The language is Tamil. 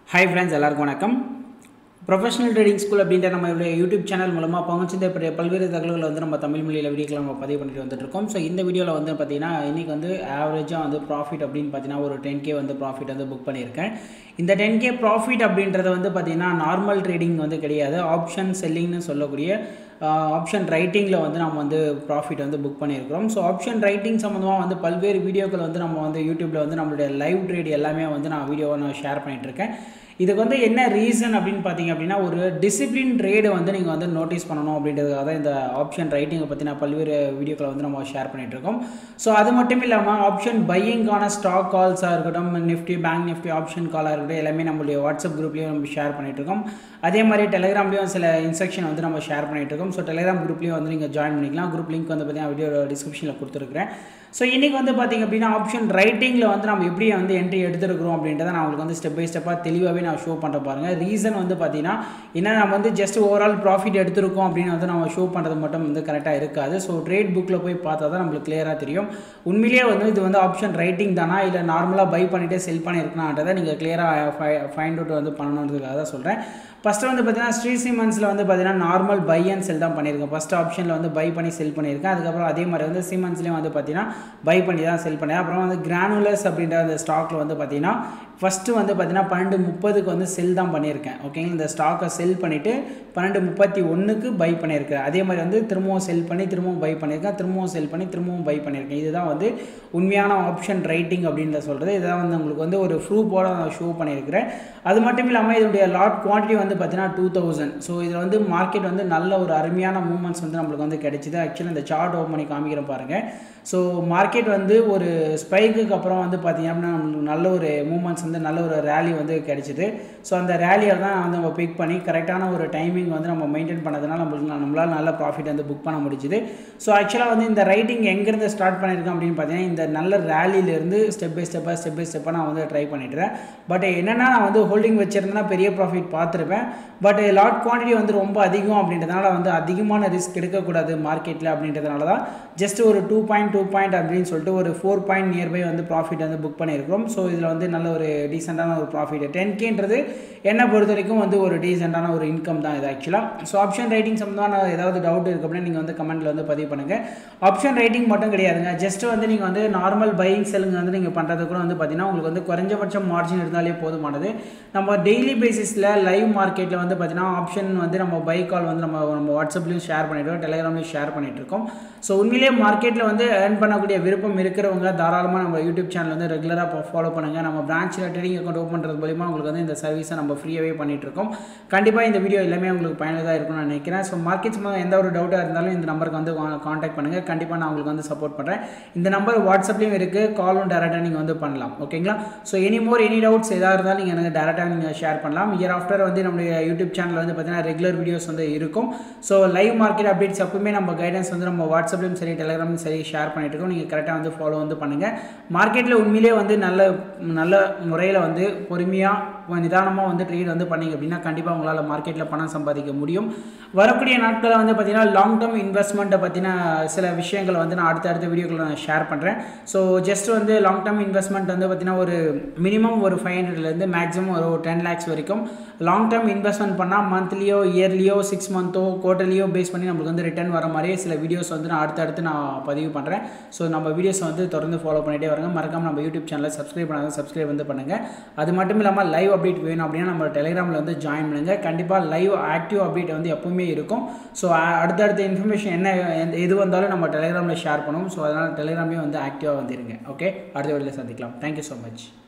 ஹாய் ஃப்ரெண்ட்ஸ் எல்லாருக்கும் வணக்கம் ப்ரொஃபஷனல் ட்ரேடிங் ஸ்கூல் அப்படின்ற நம்ம இவருடைய யூடியூப் சேனல் மூலமாக பங்குச்சந்தை பற்றிய பல்வேறு தகவல்களை வந்து நம்ம தமிழ் மொழியில் வீடியோக்களை நம்ம பதிவு பண்ணிட்டு வந்துட்டு இருக்கோம் ஸோ இந்த வீடியோவில் வந்து பார்த்தீங்கன்னா இன்றைக்கி வந்து ஆவரேஜாக வந்து ப்ராஃபிட் அப்படின்னு பார்த்தீங்கன்னா ஒரு டென் கே வந்து ப்ராஃபிட் வந்து புக் பண்ணியிருக்கேன் இந்த டென் கே ப்ராஃபிட் அப்படின்றது வந்து பார்த்தீங்கன்னா நார்மல் ட்ரேடிங் வந்து கிடையாது ஆப்ஷன் செல்லிங்னு சொல்லக்கூடிய ஆப்ஷன் ரைட்டிங்கில் வந்து நம்ம வந்து ப்ராஃபிட் வந்து புக் பண்ணியிருக்கிறோம் ஸோ ஆப்ஷன் ரைட்டிங் சம்மந்தமாக வந்து பல்வேறு வீடியோக்கள் வந்து நம்ம வந்து யூடியூப்பில் வந்து நம்மளுடைய லைவ் ட்ரேட் எல்லாமே வந்து நான் வீடியோவை நான் ஷேர் பண்ணிகிட்ருக்கேன் இதுக்கு வந்து என்ன ரீசன் அப்படின்னு பார்த்தீங்க அப்படின்னா ஒரு டிசிப்ளின் ட்ரேடை வந்து நீங்கள் வந்து நோட்டீஸ் பண்ணணும் அப்படின்றதுக்காக தான் இந்த ஆப்ஷன் ரைட்டிங்கை பற்றின பல்வேறு வீடியோக்களை வந்து நம்ம ஷேர் பண்ணிகிட்ருக்கோம் ஸோ அது மட்டும் இல்லாமல் ஆப்ஷன் பையிங்கான ஸ்டாக் கால்ஸாக இருக்கட்டும் நிஃப்டி பேங்க் நிஃப்டி ஆப்ஷன் காலாக இருக்கட்டும் எல்லாமே நம்மளுடைய வாட்ஸ்அப் குரூப்லேயும் நம்ம ஷேர் பண்ணிகிட்ருக்கோம் அதே மாதிரி டெலிகிராம்லேயும் சில இன்ஸ்ட்ரக்ஷன் வந்து நம்ம ஷேர் பண்ணிகிட்ருக்கோம் ஸோ டெலிகிராம் குரூப்லேயும் வந்து நீங்கள் ஜாயின் பண்ணிக்கலாம் குரூப் லிங்க் வந்து பார்த்தீங்கன்னா வீடியோ டிஸ்கிரிப்ஷனில் கொடுத்துருக்குறேன் ஸோ இன்றைக்கி வந்து பார்த்திங்க அப்படின்னா ஆப்ஷன் ரைட்டிங்கில் வந்து நம்ம எப்படி வந்து என்ட்ரி எடுத்துருக்கிறோம் அப்படின்றத நான் உங்களுக்கு வந்து ஸ்டெப் பை ஸ்டெப்பாக தெளிவாகவே நான் ஷோ பண்ணுற பாருங்கள் ரீசன் வந்து பார்த்தீங்கன்னா என்ன நம்ம வந்து ஜஸ்ட் ஓவரால் ப்ராஃபிட் எடுத்திருக்கோம் அப்படின்னு வந்து நம்ம ஷோ பண்ணுறது மட்டும் வந்து கரெக்டாக இருக்காது ஸோ ட்ரேட் புக்கில் போய் பார்த்தா தான் நம்மளுக்கு கிளியராக தெரியும் உண்மையிலேயே வந்து இது வந்து ஆப்ஷன் ரைட்டிங் தானா இல்லை நார்மலாக பை பண்ணிவிட்டு செல் பண்ணியிருக்கலான்றதை நீங்கள் கிளியராக ஃபைண்ட் அவுட் வந்து பண்ணணுன்றதுக்காக தான் சொல்கிறேன் ஃபஸ்ட்டு வந்து பார்த்தீங்கன்னா ஸ்ரீ சிமெண்ட்ஸில் வந்து பார்த்தீங்கன்னா நார்மல் பை அண்ட் செல் தான் பண்ணியிருக்கேன் ஃபஸ்ட் ஆப்ஷனில் வந்து பை பண்ணி செல் பண்ணியிருக்கேன் அதுக்கப்புறம் அதே மாதிரி வந்து சிமெண்ட்ஸ்லேயும் வந்து பார்த்தீங்கன்னா பை பண்ணி தான் செல் பண்ணேன் அப்புறம் வந்து கிரானுலர்ஸ் அப்படின்ற அந்த ஸ்டாக்கில் வந்து பார்த்தீங்கன்னா ஃபஸ்ட்டு வந்து பார்த்தீங்கன்னா பன்னெண்டு முப்பதுக்கு வந்து செல் தான் பண்ணியிருக்கேன் ஓகேங்களா இந்த ஸ்டாக்கை செல் பண்ணிவிட்டு பன்னெண்டு முப்பத்தி ஒன்றுக்கு பை பண்ணியிருக்கேன் அதே மாதிரி வந்து திரும்பவும் செல் பண்ணி திரும்பவும் பை பண்ணியிருக்கேன் திரும்பவும் செல் பண்ணி திரும்பவும் பை பண்ணியிருக்கேன் இதுதான் வந்து உண்மையான ஆப்ஷன் ரைட்டிங் அப்படின்றத சொல்கிறது இதான் வந்து உங்களுக்கு வந்து ஒரு ப்ரூஃபோட நான் ஷோ பண்ணியிருக்கிறேன் அது மட்டும் இல்லாமல் இதனுடைய லாட் குவான்டிட்டி வந்து பார்த்தீங்கன்னா டூ தௌசண்ட் ஸோ இதில் வந்து மார்க்கெட் வந்து நல்ல ஒரு அருமையான மூமெண்ட்ஸ் வந்து நம்மளுக்கு வந்து கிடைச்சிது ஆக்சுவலி இந்த சார்ட் ஓப்பன் பண்ணி காமிக்கிறேன் பாருங்கள் ஸோ மார்க்கெட் வந்து ஒரு ஸ்பைக்குக்கு அப்புறம் வந்து பார்த்திங்க அப்படின்னா நம்மளுக்கு நல்ல ஒரு மூமெண்ட்ஸ் வந்து நல்ல ஒரு ரேலி வந்து கிடைச்சிது ஸோ அந்த ரேலியை தான் வந்து நம்ம பிக் பண்ணி கரெக்டான ஒரு டைமிங் வந்து நம்ம மெயின்டைன் பண்ணதுனால நம்மளுக்கு நம்மளால் நல்ல ப்ராஃபிட் வந்து புக் பண்ண முடிஞ்சுது ஸோ ஆக்சுவலாக வந்து இந்த ரைட்டிங் எங்கேருந்து ஸ்டார்ட் பண்ணியிருக்கேன் அப்படின்னு பார்த்தீங்கன்னா இந்த நல்ல ரேலியிலேருந்து ஸ்டெப் பை ஸ்டெப்பாக ஸ்டெப் பை ஸ்டெப்பாக நான் வந்து ட்ரை பண்ணிட்டுறேன் பட் என்னென்னா நான் வந்து ஹோல்டிங் வச்சுருந்தேன்னா பெரிய ப்ராஃபிட் பார்த்துருப்பேன் பட் லாட் குவான்டிட்டி வந்து ரொம்ப அதிகம் அப்படின்றதுனால வந்து அதிகமான ரிஸ்க் எடுக்கக்கூடாது மார்க்கெட்டில் அப்படின்றதுனால தான் ஜஸ்ட் ஒரு டூ பாயிண்ட் டூ பாயிண்ட் அப்படின்னு சொல்லிட்டு ஒரு ஃபோர் பாயிண்ட் நியர்பை வந்து ப்ராஃபிட் வந்து புக் பண்ணியிருக்கிறோம் ஸோ இதில் வந்து நல்ல ஒரு டீசெண்டான ஒரு ப்ராஃபிட் டென் கேன்றது என்னை பொறுத்த வரைக்கும் வந்து ஒரு டீசெண்டான ஒரு இன்கம் தான் இது ஆக்சுவலாக ஸோ ஆப்ஷன் ரைட்டிங் சம்மந்தமான ஏதாவது டவுட் இருக்குது அப்படின்னா நீங்கள் வந்து கமெண்ட்டில் வந்து பதிவு பண்ணுங்கள் ஆப்ஷன் ரைட்டிங் மட்டும் கிடையாதுங்க ஜஸ்ட் வந்து நீங்கள் வந்து நார்மல் பையிங் செல்லுங்க வந்து நீங்கள் பண்ணுறது கூட வந்து பார்த்தீங்கன்னா உங்களுக்கு வந்து குறைஞ்சபட்சம் மார்ஜின் இருந்தாலே போதுமானது நம்ம டெய்லி பேசிஸில் லைவ் மார்க்கெட்டில் வந்து பார்த்தீங்கன்னா ஆப்ஷன் வந்து நம்ம பை கால் வந்து நம்ம நம்ம வாட்ஸ்அப்லேயும் ஷேர் பண்ணிவிடுவோம் டெலிகிராம்லேயும் ஷேர் பண்ணிகிட்டு இருக்கோம் ஸோ உண்மையிலேயே மார்க்கெட்டில் வந்து ஏர்ன் பண்ணக்கூடிய விருப்பம் இருக்கிறவங்க தாராளமாக நம்ம யூடியூப் சேனல் வந்து ரெகுலராக ஃபாலோ பண்ணுங்கள் நம்ம பிரான்ச்சில் ட்ரேடிங் அக்கௌண்ட் ஓப்பன் பண்ணுறது மூலிமா உங்களுக்கு வந்து இந்த சர்வீஸை நம்ம ஃப்ரீயாகவே பண்ணிகிட்ருக்கோம் கண்டிப்பாக இந்த வீடியோ எல்லாமே உங்களுக்கு பயனுள்ளதாக இருக்கும்னு நான் நினைக்கிறேன் ஸோ மார்க்கெட் சம்மந்தம் எந்த ஒரு டவுட்டாக இருந்தாலும் இந்த நம்பருக்கு வந்து காண்டாக்ட் பண்ணுங்கள் கண்டிப்பாக நான் உங்களுக்கு வந்து சப்போர்ட் பண்ணுறேன் இந்த நம்பர் வாட்ஸ்அப்லேயும் இருக்குது காலும் டேரெக்டாக நீங்கள் வந்து பண்ணலாம் ஓகேங்களா so any more any doubts எதாக இருந்தாலும் நீங்கள் எனக்கு டேரெக்டாக நீங்கள் ஷேர் பண்ணலாம் இயர் ஆஃப்டர் வந்து நம்மளுடைய யூடியூப் சேனலில் வந்து பார்த்தீங்கன்னா ரெகுலர் வீடியோஸ் வந்து இருக்கும் ஸோ லைவ் மார்க்கெட் அப்டேட்ஸ் எப்பவுமே நம்ம கைடன்ஸ் வந்து நம்ம வாட்ஸ்அப்லையும் சரி டெலிகிராம்லையும் சரி ஷேர் பண்ணிட்டு இருக்கோம் நீங்கள் கரெக்டாக வந்து ஃபாலோ வந்து பண்ணுங்கள் மார்க்கெட்டில் உண்மையிலே வந்து நல்ல நல்ல முறையில் வந்து பொறுமையாக நிதானமாக வந்து ட்ரேட் வந்து பண்ணிங்க அப்படின்னா கண்டிப்பாக உங்களால் மார்க்கெட்டில் பணம் சம்பாதிக்க முடியும் வரக்கூடிய நாட்களில் வந்து பார்த்தீங்கன்னா லாங் டேர்ம் இன்வெஸ்ட்மெண்ட்டை பற்றின சில விஷயங்களை வந்து நான் அடுத்த அடுத்த வீடியோக்களை நான் ஷேர் பண்ணுறேன் ஸோ ஜஸ்ட் வந்து லாங் டேர்ம் இன்வெஸ்ட்மெண்ட் வந்து பார்த்தீங்கன்னா ஒரு மினிமம் ஒரு ஃபைவ் ஹண்ட்ரட்லேருந்து மேக்ஸிமம் ஒரு டென் லேக்ஸ் வரைக்கும் லாங் டேர்ம் இன்வெஸ்ட்மெண்ட் பண்ணால் மந்த்லியோ இயர்லியோ சிக்ஸ் மந்த்தோ குவார்டர்லியோ பேஸ் பண்ணி நம்மளுக்கு வந்து ரிட்டர்ன் வர மாதிரியே சில வீடியோஸ் வந்து நான் அடுத்தடுத்து நான் பதிவு பண்ணுறேன் ஸோ நம்ம வீடியோஸ் வந்து தொடர்ந்து ஃபாலோ பண்ணிகிட்டே வருங்க மறக்காமல் நம்ம யூடியூப் சேனலை சப்ஸ்கிரைப் பண்ணாத சப்ஸ்கிரைப் வந்து பண்ணுங்கள் அது மட்டும் இல்லாமல் லைவ் அப்டேட் வேணும் அப்படின்னா நம்ம டெலிகிராமில் வந்து ஜாயின் பண்ணுங்கள் கண்டிப்பாக லைவ் ஆக்டிவ் அப்டேட் வந்து எப்பவுமே இருக்கும் ஸோ அடுத்தடுத்த இன்ஃபர்மேஷன் என்ன எது வந்தாலும் நம்ம டெலிகிராமில் ஷேர் பண்ணுவோம் ஸோ அதனால் டெலிகிராமே வந்து ஆக்டிவாக வந்துருங்க ஓகே அடுத்த வீடியோவில் சந்திக்கலாம் தேங்க்யூ ஸோ மச்